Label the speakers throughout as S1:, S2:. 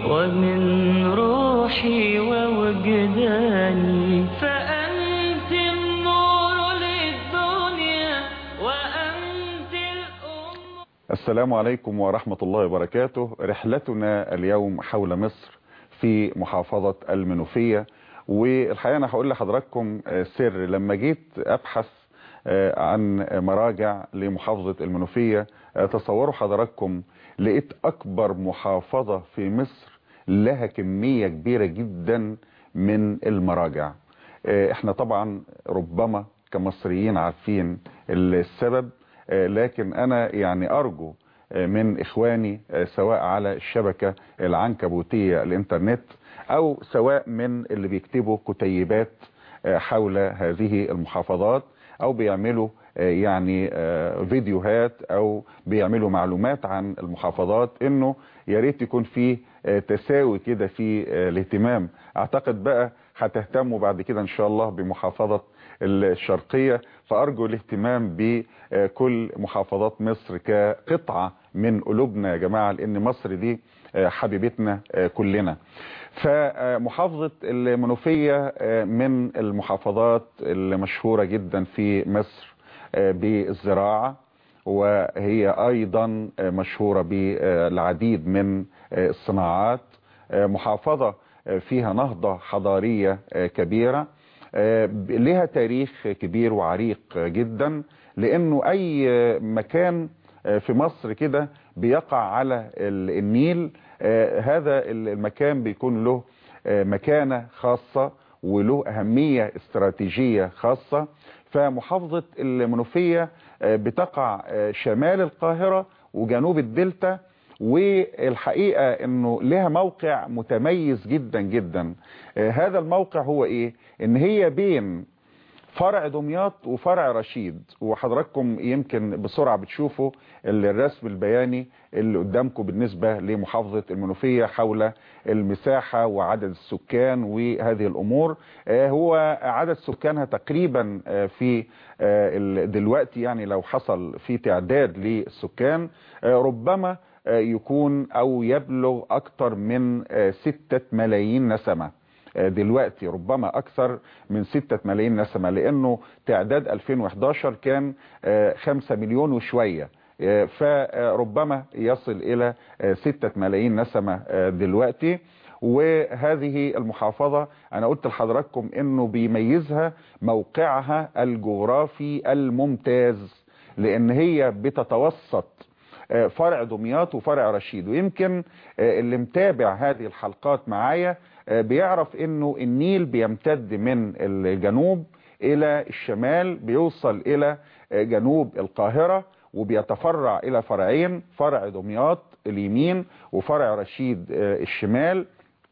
S1: ومن روحي ووجداني فأنت النور للدنيا وأنت الأم
S2: السلام عليكم ورحمة الله وبركاته رحلتنا اليوم حول مصر في محافظة المنوفية والحقيقة أنا هقول لحضراتكم سر لما جيت أبحث عن مراجع لمحافظة المنوفية تصوروا حضراتكم لقيت أكبر محافظة في مصر لها كمية كبيرة جدا من المراجع احنا طبعا ربما كمصريين عارفين السبب لكن انا يعني ارجو من اخواني سواء على الشبكة العنكبوتية الانترنت او سواء من اللي بيكتبوا كتيبات حول هذه المحافظات او بيعملوا يعني فيديوهات او بيعملوا معلومات عن المحافظات انه يا ريت يكون في تساوي كده في الاهتمام اعتقد بقى هتهتموا بعد كده ان شاء الله بمحافظة الشرقية فارجو الاهتمام بكل محافظات مصر كقطعة من قلوبنا يا جماعة لان مصر دي حبيبتنا كلنا فمحافظة المنوفية من المحافظات المشهورة جدا في مصر بالزراعة وهي ايضا مشهورة بالعديد من الصناعات محافظة فيها نهضة حضارية كبيرة لها تاريخ كبير وعريق جدا لانه اي مكان في مصر كده بيقع على النيل هذا المكان بيكون له مكانة خاصة وله أهمية استراتيجية خاصة فمحافظة المنوفية بتقع شمال القاهرة وجنوب الدلتا والحقيقة انه لها موقع متميز جدا جدا هذا الموقع هو ايه ان هي بين فرع دمياط وفرع رشيد وحضراتكم يمكن بسرعة بتشوفوا الرسم البياني اللي قدامكم بالنسبة لمحافظة المنوفية حول المساحة وعدد السكان وهذه الأمور هو عدد سكانها تقريبا في دلوقتي يعني لو حصل في تعداد للسكان ربما يكون أو يبلغ أكثر من ستة ملايين نسمة دلوقتي ربما اكثر من 6 ملايين نسمة لانه تعداد 2011 كان 5 مليون وشوية فربما يصل الى 6 ملايين نسمة دلوقتي وهذه المحافظة انا قلت لحضراتكم انه بيميزها موقعها الجغرافي الممتاز لان هي بتتوسط فرع دمياط وفرع رشيد ويمكن اللي متابع هذه الحلقات معايا بيعرف انه النيل بيمتد من الجنوب الى الشمال بيوصل الى جنوب القاهرة وبيتفرع الى فرعين فرع دمياط اليمين وفرع رشيد الشمال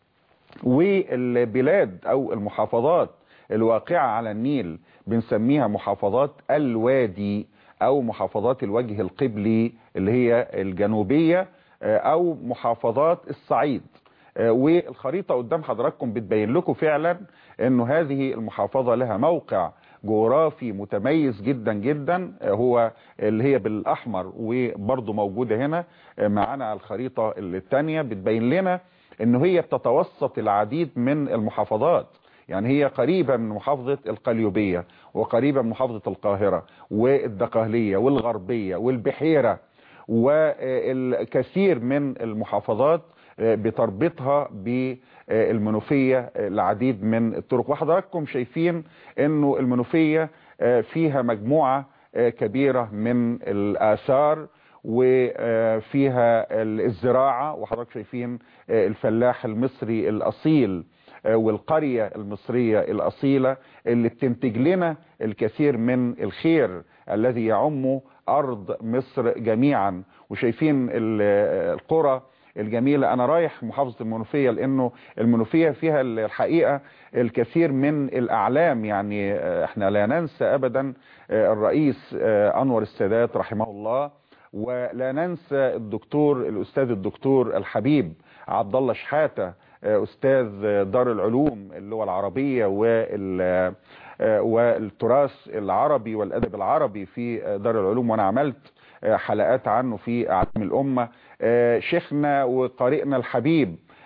S2: والبلاد او المحافظات الواقعة على النيل بنسميها محافظات الوادي او محافظات الوجه القبلي اللي هي الجنوبية او محافظات الصعيد والخريطة قدام حضراتكم بتبين لكم فعلا انه هذه المحافظة لها موقع جغرافي متميز جدا جدا هو اللي هي بالاحمر وبرضه موجودة هنا معانا على الخريطة الثانية بتبين لنا انه هي بتتوسط العديد من المحافظات يعني هي قريبة من محافظة القليوبية وقريبة من محافظة القاهرة والدقهلية والغربية والبحيرة والكثير من المحافظات بتربطها بالمنوفية العديد من الطرق وحضراتكم شايفين انه المنوفية فيها مجموعة كبيرة من الآثار وفيها الزراعة وحضراتكم شايفين الفلاح المصري الأصيل والقرية المصرية الأصيلة اللي بتنتج لنا الكثير من الخير الذي يعم أرض مصر جميعا وشايفين القرى الجميلة انا رايح محافظة المنوفية لانه المنوفية فيها الحقيقة الكثير من الاعلام يعني احنا لا ننسى ابدا الرئيس انور السادات رحمه الله ولا ننسى الدكتور الاستاذ الدكتور الحبيب عبد الله شحاتة استاذ دار العلوم اللغة العربية وال والتراث العربي والادب العربي في دار العلوم وانا عملت حلقات عنه في اعلام الامة شيخنا وقارئنا الحبيب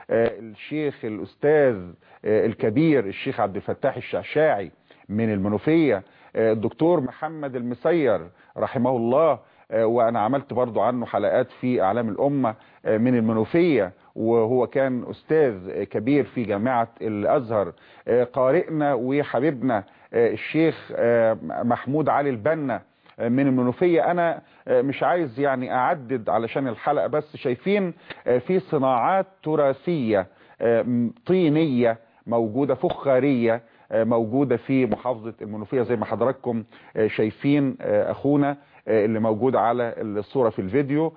S2: الشيخ الأستاذ الكبير الشيخ عبد الفتاح الشعشاعي من المنوفية الدكتور محمد المسير رحمه الله وأنا عملت برضو عنه حلقات في أعلام الأمة من المنوفية وهو كان أستاذ كبير في جامعة الأزهر قارئنا وحبيبنا الشيخ محمود علي البنا من المنوفية أنا مش عايز يعني أعدد علشان الحلقة بس شايفين في صناعات تراثية طينية موجودة فخارية موجودة في محافظة المنوفية زي ما حضراتكم شايفين أخونا اللي موجود على الصورة في الفيديو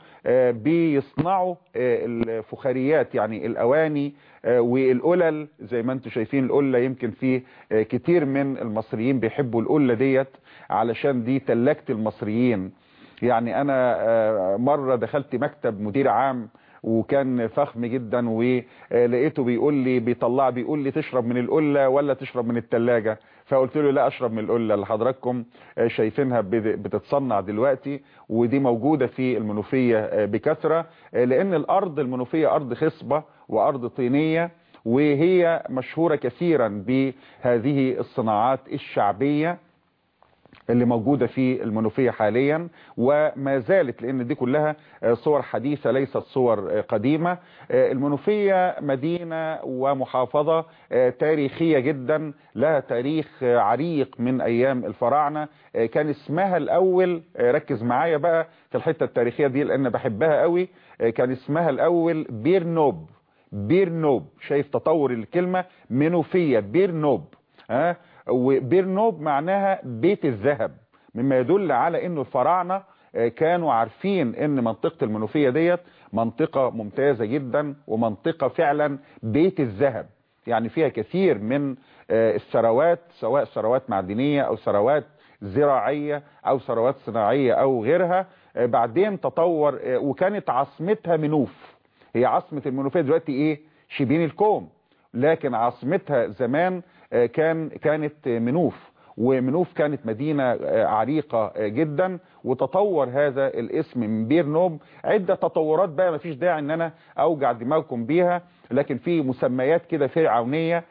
S2: بيصنعوا الفخاريات يعني الأواني والقلل زي ما انتم شايفين القلة يمكن في كتير من المصريين بيحبوا القلة ديت علشان دي تلاجة المصريين يعني أنا مرة دخلت مكتب مدير عام وكان فخم جدا ولقيته بيقول لي بيطلع بيقول لي تشرب من القلة ولا تشرب من التلاجة فقلت له لا اشرب من القلة اللي حضراتكم شايفينها بتتصنع دلوقتي ودي موجودة في المنوفية بكثرة لان الارض المنوفية ارض خصبة وارض طينية وهي مشهورة كثيرا بهذه الصناعات الشعبية اللي موجودة في المنوفية حاليا وما زالت لان دي كلها صور حديثة ليست صور قديمة المنوفية مدينة ومحافظة تاريخية جدا لها تاريخ عريق من ايام الفراعنة كان اسمها الاول ركز معايا بقى في الحتة التاريخية دي لان بحبها قوي كان اسمها الاول بيرنوب بيرنوب شايف تطور الكلمة منوفية بيرنوب ها وبيرنوب معناها بيت الذهب مما يدل على انه الفراعنة كانوا عارفين ان منطقة المنوفية ديت منطقة ممتازة جدا ومنطقة فعلا بيت الذهب يعني فيها كثير من الثروات سواء ثروات معدنية او ثروات زراعية او ثروات صناعية او غيرها بعدين تطور وكانت عاصمتها منوف هي عاصمة المنوفية دلوقتي ايه شبين الكوم لكن عاصمتها زمان كان كانت منوف ومنوف كانت مدينة عريقة جدا وتطور هذا الاسم من بيرنوب عدة تطورات بقى مفيش داعي ان انا اوجع دماغكم بيها لكن في مسميات كده فرعونية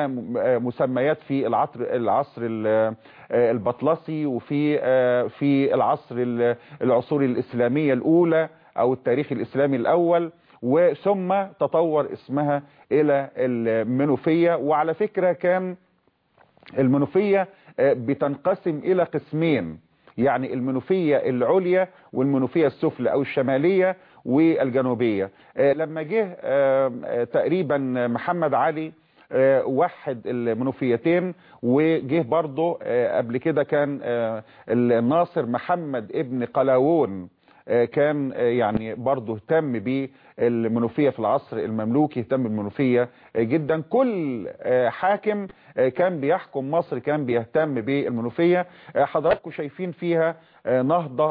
S2: ومسميات في العصر العصر البطلسي وفي في العصر العصور الاسلامية الاولى او التاريخ الاسلامي الاول وثم تطور اسمها الى المنوفية وعلى فكرة كان المنوفية بتنقسم الى قسمين يعني المنوفية العليا والمنوفية السفلى او الشمالية والجنوبية لما جه تقريبا محمد علي وحد المنوفيتين وجه برضه قبل كده كان الناصر محمد ابن قلاوون كان يعني برضه اهتم بالمنوفية في العصر المملوكي اهتم بالمنوفية جدا كل حاكم كان بيحكم مصر كان بيهتم بالمنوفية حضراتكم شايفين فيها نهضة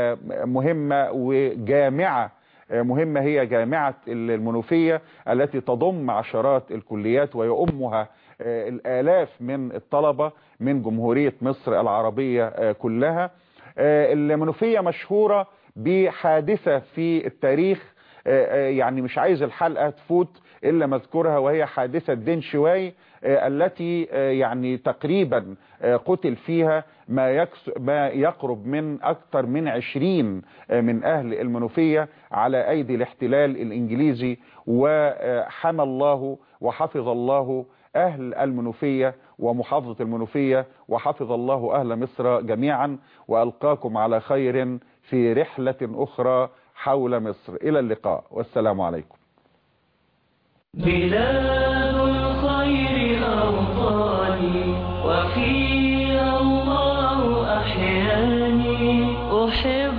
S2: مهمة وجامعة مهمة هي جامعة المنوفية التي تضم عشرات الكليات ويؤمها الآلاف من الطلبة من جمهورية مصر العربية كلها المنوفية مشهورة بحادثة في التاريخ يعني مش عايز الحلقة تفوت إلا مذكرها وهي حادثة دين شواي التي يعني تقريبا قتل فيها ما, ما يقرب من أكثر من عشرين من أهل المنوفية على أيدي الاحتلال الإنجليزي وحمى الله وحفظ الله أهل المنوفية ومحافظة المنوفية وحفظ الله أهل مصر جميعا وألقاكم على خير في رحلة أخرى حول مصر إلى اللقاء والسلام عليكم
S1: بلاد الخير أوطاني وفيها الله أحياني أحب